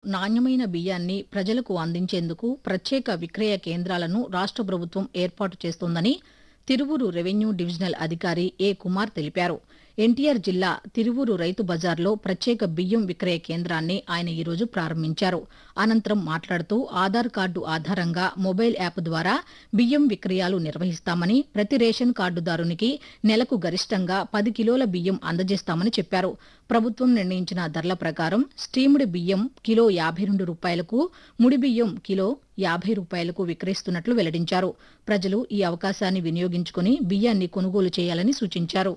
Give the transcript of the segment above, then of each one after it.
నాణ్యమైన బియ్యాన్ని ప్రజలకు అందించేందుకు ప్రత్యేక విక్రయ కేంద్రాలను రాష్ట ప్రభుత్వం ఏర్పాటు చేస్తోందని తిరువూరు రెవెన్యూ డివిజనల్ అధికారి ఏ కుమార్ తెలిపారు ఎన్టీఆర్ జిల్లా తిరువూరు రైతు బజార్లో ప్రత్యేక బియ్యం విక్రయ కేంద్రాన్ని ఆయన ఈరోజు ప్రారంభించారు అనంతరం మాట్లాడుతూ ఆధార్ కార్డు ఆధారంగా మొబైల్ యాప్ ద్వారా బియ్యం విక్రయాలు నిర్వహిస్తామని ప్రతి రేషన్ కార్డుదారునికి నెలకు గరిష్టంగా పది కిలోల బియ్యం అందజేస్తామని చెప్పారు ప్రభుత్వం నిర్ణయించిన ధరల ప్రకారం స్టీమ్డ్ బియ్యం కిలో యాభై రెండు రూపాయలకు ముడి బియ్యం కిలో యాభై రూపాయలకు విక్రయిస్తున్నట్లు వెల్లడించారు ప్రజలు ఈ అవకాశాన్ని వినియోగించుకుని బియ్యాన్ని కొనుగోలు చేయాలని సూచించారు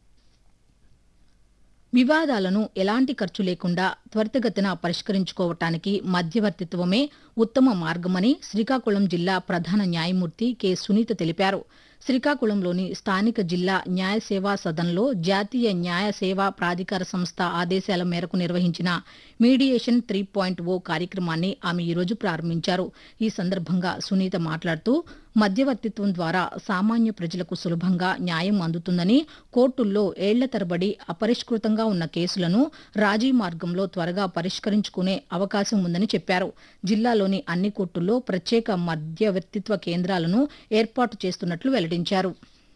వివాదాలను ఎలాంటి ఖర్చు లేకుండా త్వరితగతిన పరిష్కరించుకోవటానికి మధ్యవర్తిత్వమే ఉత్తమ మార్గమని శ్రీకాకుళం జిల్లా ప్రధాన న్యాయమూర్తి కె సునీత తెలిపారు శ్రీకాకుళంలోని స్థానిక జిల్లా న్యాయ సేవా సదన్లో జాతీయ న్యాయ సేవా ప్రాధికార సంస్థ ఆదేశాల మేరకు నిర్వహించిన మీడియేషన్ త్రీ పాయింట్ ఓ కార్యక్రమాన్ని ఆమె ఈరోజు ప్రారంభించారు ఈ సందర్భంగా సునీత మాట్లాడుతూ మధ్యవర్తిత్వం ద్వారా సామాన్య ప్రజలకు సులభంగా న్యాయం అందుతుందని కోర్టుల్లో ఏళ్ల తరబడి అపరిష్కృతంగా ఉన్న కేసులను రాజీ మార్గంలో త్వరగా పరిష్కరించుకునే అవకాశం ఉందని చెప్పారు జిల్లాలోని అన్ని కోర్టుల్లో ప్రత్యేక మధ్యవర్తిత్వ కేంద్రాలను ఏర్పాటు చేస్తున్నట్లు వెల్లడించారు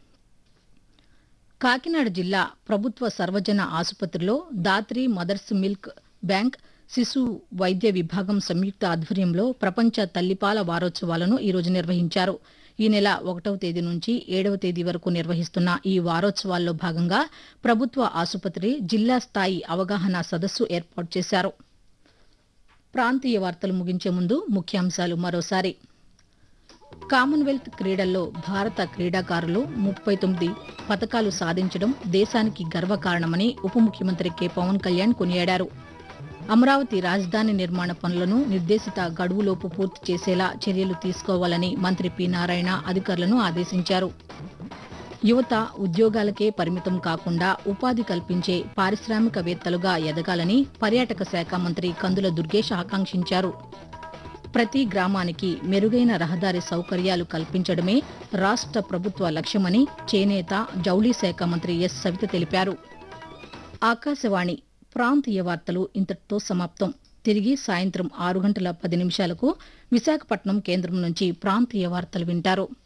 కాకినాడ జిల్లా ప్రభుత్వ సర్వజన ఆసుపత్రిలో దాత్రి మదర్స్ మిల్క్ బ్యాంక్ శిశు వైద్య విభాగం సంయుక్త ఆధ్వర్యంలో ప్రపంచ తల్లిపాల వారోత్సవాలను ఈరోజు నిర్వహించారు ఈ నెల ఒకటవ తేదీ నుంచి ఏడవ తేదీ వరకు నిర్వహిస్తున్న ఈ వారోత్సవాల్లో భాగంగా ప్రభుత్వ ఆసుపత్రి జిల్లా స్థాయి అవగాహన సదస్సు ఏర్పాటు చేశారు ప్రాంతీయ వార్తలు ముగించే ముందు ముఖ్యాంశాలు మరోసారి కామన్వెల్త్ క్రీడల్లో భారత క్రీడాకారులు ముప్పై తొమ్మిది పతకాలు సాధించడం దేశానికి గర్వకారణమని ఉప ముఖ్యమంత్రి కె పవన్ కళ్యాణ్ కొనియాడారు అమరావతి రాజధాని నిర్మాణ పనులను నిర్దేశిత గడువులోపు పూర్తి చేసేలా చర్యలు తీసుకోవాలని మంత్రి పి నారాయణ అధికారులను ఆదేశించారు యువత ఉద్యోగాలకే పరిమితం కాకుండా ఉపాధి కల్పించే పారిశ్రామికవేత్తలుగా ఎదగాలని పర్యాటక శాఖ మంత్రి కందుల దుర్గేష్ ఆకాంక్షించారు ప్రతి గ్రామానికి మెరుగైన రహదారి సౌకర్యాలు కల్పించడమే రాష్ట ప్రభుత్వ లక్ష్యమని చేనేత జౌళి శాఖ మంత్రి ఎస్ సవిత తెలిపారు ఆకాశవాణి ప్రాంతీయ వార్తలు ఇంతటితో సమాప్తం తిరిగి సాయంత్రం ఆరు గంటల పది నిమిషాలకు విశాఖపట్నం కేంద్రం నుంచి ప్రాంతీయ వార్తలు వింటారు